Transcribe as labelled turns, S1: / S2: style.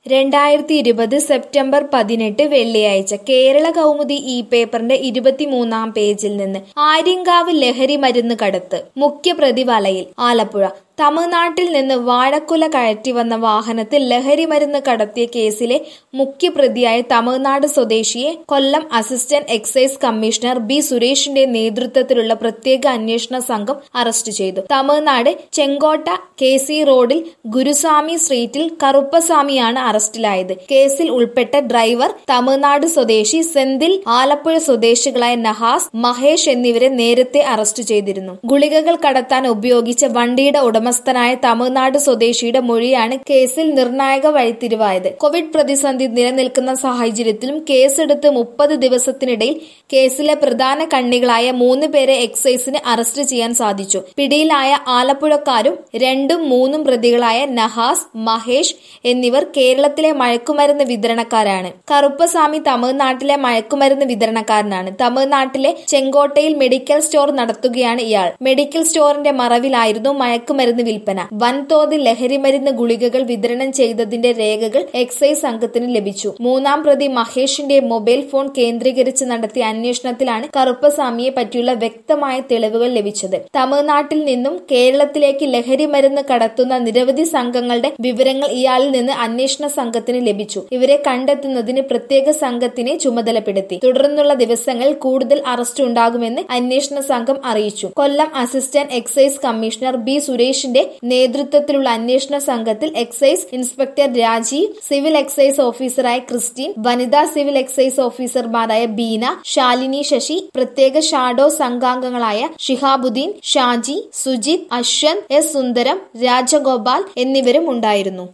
S1: രണ്ടായിരത്തി ഇരുപത് സെപ്റ്റംബർ പതിനെട്ട് വെള്ളിയാഴ്ച കേരള കൗമുദി ഈ പേപ്പറിന്റെ ഇരുപത്തിമൂന്നാം പേജിൽ നിന്ന് ആര്യങ്കാവ് ലഹരി മരുന്ന് കടത്ത് മുഖ്യപ്രതി വലയിൽ ആലപ്പുഴ തമിഴ്നാട്ടിൽ നിന്ന് വാഴക്കുല കയറ്റി വന്ന വാഹനത്തിൽ ലഹരി മരുന്ന് കടത്തിയ കേസിലെ മുഖ്യപ്രതിയായ തമിഴ്നാട് സ്വദേശിയെ Kollam assistant excise commissioner B സുരേഷിന്റെ നേതൃത്വത്തിലുള്ള പ്രത്യേക അന്വേഷണ സംഘം അറസ്റ്റ് ചെയ്തു തമിഴ്നാട് ചെങ്കോട്ട കെ സി റോഡിൽ ഗുരുസ്വാമി സ്ട്രീറ്റിൽ കറുപ്പസ്വാമിയാണ് അറസ്റ്റിലായത് കേസിൽ ഉൾപ്പെട്ട ഡ്രൈവർ തമിഴ്നാട് സ്വദേശി സെന്തിൽ ആലപ്പുഴ സ്വദേശികളായ നഹാസ് മഹേഷ് എന്നിവരെ നേരത്തെ അറസ്റ്റ് ചെയ്തിരുന്നു ഗുളികകൾ കടത്താൻ ഉപയോഗിച്ച വണ്ടിയുടെ ഉടമസ്ഥനായ തമിഴ്നാട് സ്വദേശിയുടെ മൊഴിയാണ് കേസിൽ നിർണായക വഴിത്തിരിവായത് കോവിഡ് പ്രതിസന്ധി നിലനിൽക്കുന്ന സാഹചര്യത്തിലും കേസെടുത്ത് മുപ്പത് ദിവസത്തിനിടയിൽ കേസിലെ പ്രധാന കണ്ണികളായ മൂന്ന് പേരെ എക്സൈസിന് അറസ്റ്റ് ചെയ്യാൻ സാധിച്ചു പിടിയിലായ ആലപ്പുഴക്കാരും രണ്ടും മൂന്നും പ്രതികളായ നഹാസ് മഹേഷ് എന്നിവർ കേരളത്തിലെ മയക്കുമരുന്ന് വിതരണക്കാരാണ് കറുപ്പസ്വാമി തമിഴ്നാട്ടിലെ മയക്കുമരുന്ന് വിതരണക്കാരനാണ് തമിഴ്നാട്ടിലെ ചെങ്കോട്ടയിൽ മെഡിക്കൽ സ്റ്റോർ നടത്തുകയാണ് ഇയാൾ മെഡിക്കൽ സ്റ്റോറിന്റെ മറവിലായിരുന്നു മയക്കുമരുന്ന് വിൽപ്പന വൻതോതിൽ ലഹരിമരുന്ന് ഗുളികകൾ വിതരണം ചെയ്തതിന്റെ രേഖകൾ എക്സൈസ് സംഘത്തിന് ലഭിച്ചു മൂന്നാം പ്രതി മഹേഷിന്റെ മൊബൈൽ ഫോൺ കേന്ദ്രീകരിച്ച് നടത്തിയ അന്വേഷണത്തിലാണ് കറുപ്പസ്വാമിയെ പറ്റിയുള്ള വ്യക്തമായ തെളിവുകൾ ലഭിച്ചത് തമിഴ്നാട്ടിൽ നിന്നും കേരളത്തിലേക്ക് ലഹരിമരുന്ന് കടത്തുന്ന നിരവധി സംഘങ്ങളുടെ വിവരങ്ങൾ ഇയാളിൽ നിന്ന് അന്വേഷണ സംഘത്തിന് ലഭിച്ചു ഇവരെ കണ്ടെത്തുന്നതിന് പ്രത്യേക സംഘത്തിനെ ചുമതലപ്പെടുത്തി തുടർന്നുള്ള ദിവസങ്ങളിൽ കൂടുതൽ അറസ്റ്റ് ഉണ്ടാകുമെന്ന് അന്വേഷണ സംഘം അറിയിച്ചു Kollam assistant excise commissioner B സുരേഷിന്റെ നേതൃത്വത്തിലുള്ള അന്വേഷണ സംഘത്തിൽ excise inspector Rajeev civil excise ഓഫീസറായ ക്രിസ്റ്റീൻ വനിതാ സിവിൽ എക്സൈസ് ഓഫീസർമാരായ ബീന ശാലിനി ശശി പ്രത്യേക ഷാഡോ സംഘാംഗങ്ങളായ ഷിഹാബുദ്ദീൻ ഷാജി സുജിത് അശ്വന്ത് എസ് സുന്ദരം രാജഗോപാൽ എന്നിവരും ഉണ്ടായിരുന്നു